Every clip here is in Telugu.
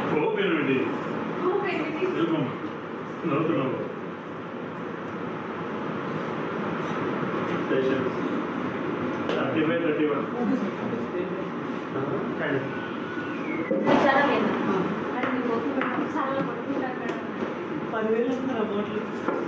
ఓపెన్ అండి వెల్కమ్ నవ్వుతున్నావు patients thirty five thirty one చాలా లేదు అక్కడ మీకు ఓకే పెట్టాలి చాలా పడుతుంది అక్కడ పదివేలు వస్తున్నారు అమౌంట్లు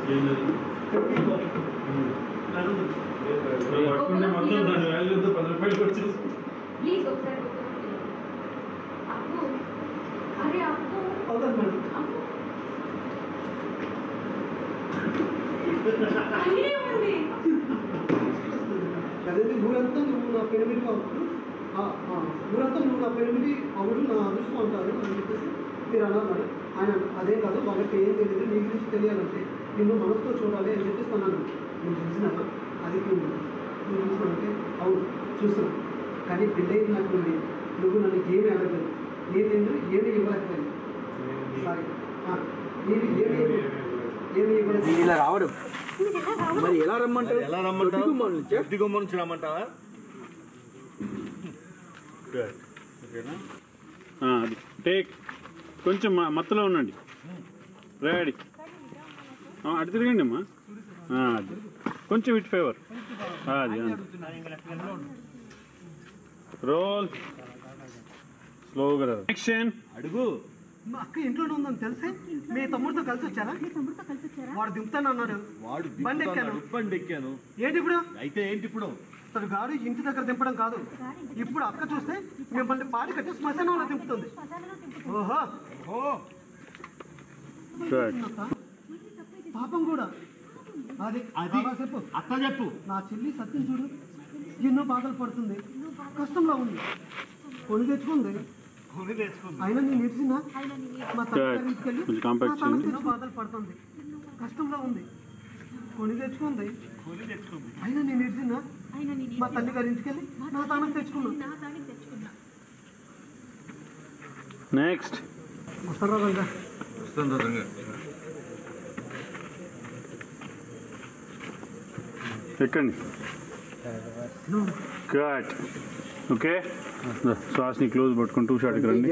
పట్టుకుంటే మొత్తం దాని వాల్యూ పది రూపాయలు వచ్చేసి ప్లీజ్ ఒకసారి గుర్తుపెట్టుకోండి. అప్పు అరే అప్పు అవుతుంది మేడం అప్పు అదే ఉంది అదే ఊరంతా నువ్వు నా పెనిమిది అవుతుంది ఊరంతా నువ్వు నా పెనిమిది అవుడు నా అదృష్టం అంటారు అని చెప్పేసి మీరు అన్నారు మరి ఆయన అదే కాదు వాళ్ళకి ఏం తెలియదు నీ గురించి తెలియాలంటే నిన్ను మనసుతో చూడాలి అని చెప్పేసి అన్నాను నువ్వు చూసినావా అది నువ్వు నువ్వు చూసినావంటే అవును చూస్తున్నాను కానీ పెళ్ళైన నాకు ఉంది నువ్వు నన్ను ఏమి అడగలేదు నేను నిన్ను ఏమి ఇవ్వలేకపోయాను సారీ నేను ఏమి ఏమి ఇవ్వలేదు ఇలా రావడం మరి ఎలా రమ్మంటారు ఎలా రమ్మంటావు గుమ్మం నుంచా? కొద్ది గుమ్మం నుంచి రమ్మంటావా అది టేక్ కొంచెం మ- మత్తులో ఉండండి రెడీ అటు తిరగండి అమ్మా ఆ, అది కొంచెం ఇటు ఫేవర్ అది రోల్ స్లోగా యాక్షన్ అడుగు మా అక్క ఇంట్లోనే ఉందని తెలిసి మీ తమ్ముడితో కలిసి వచ్చారా వాడు దింపుతాను అన్నాడు వాడు బండి దింపుతాడు, ఎక్కాను. బండి ఎక్కాను ఏంటి ఇప్పుడు అయితే ఏంటి ఇప్పుడు తన గాడు ఇంటి దగ్గర దింపడం కాదు ఇప్పుడు అక్క చూస్తే మిమ్మల్ని పాడి కట్టి శ్మశానంలో దింపుతుంది ఓహో ఓ అక్క, పాపం కూడా అది అది చెప్పు అత్త చెప్పు నా చెల్లి సత్యం చూడు ఎన్నో బాధలు పడుతుంది కష్టంలో ఉంది కొని తెచ్చుకుంది కొని తెచ్చుకుంది అయినా నేను ఇడిచినా మా తల్లి గారి ఇంటికి వెళ్ళి కొంచెం compact నా తాను చేయండి. ఎన్నో బాధలు పడుతుంది కష్టంలో ఉంది కొని తెచ్చుకుంది కొని తెచ్చుకుంది అయినా నేను ఇడిచినా ఆయన నేను మా తల్లి గారి ఇంటికి వెళ్ళి నా తానం తెచ్చుకున్నాను నా తాళి తెచ్చుకున్నా నెక్స్ట్ వస్తారా రంగా ఎక్కండి కట్ ఓకే శ్వాసని క్లోజ్ పట్టుకొని టూ షాట్కి రండి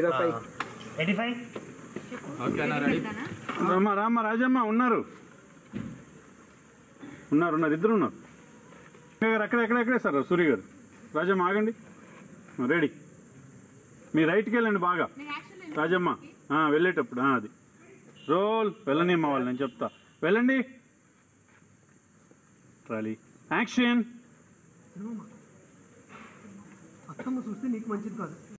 రామ్మా రామ్మా రాజమ్మ ఉన్నారు ఉన్నారు ఉన్నారు ఇద్దరు ఉన్నారు సూర్య గారు అక్కడ ఎక్కడ ఎక్కడే సార్ సూర్య గారు రాజమ్మ ఆగండి రెడీ మీ రైట్కి వెళ్ళండి బాగా నేను యాక్షన్ రాజమ్మ ఆ, వెళ్ళేటప్పుడు ఆ, అది రోల్ వెళ్ళనిమ్మ వాళ్ళు నేను చెప్తా వెళ్ళండి ట్రాలీ యాక్షన్ అత్తమ్మ చూస్తే నీకు మంచిది కాదు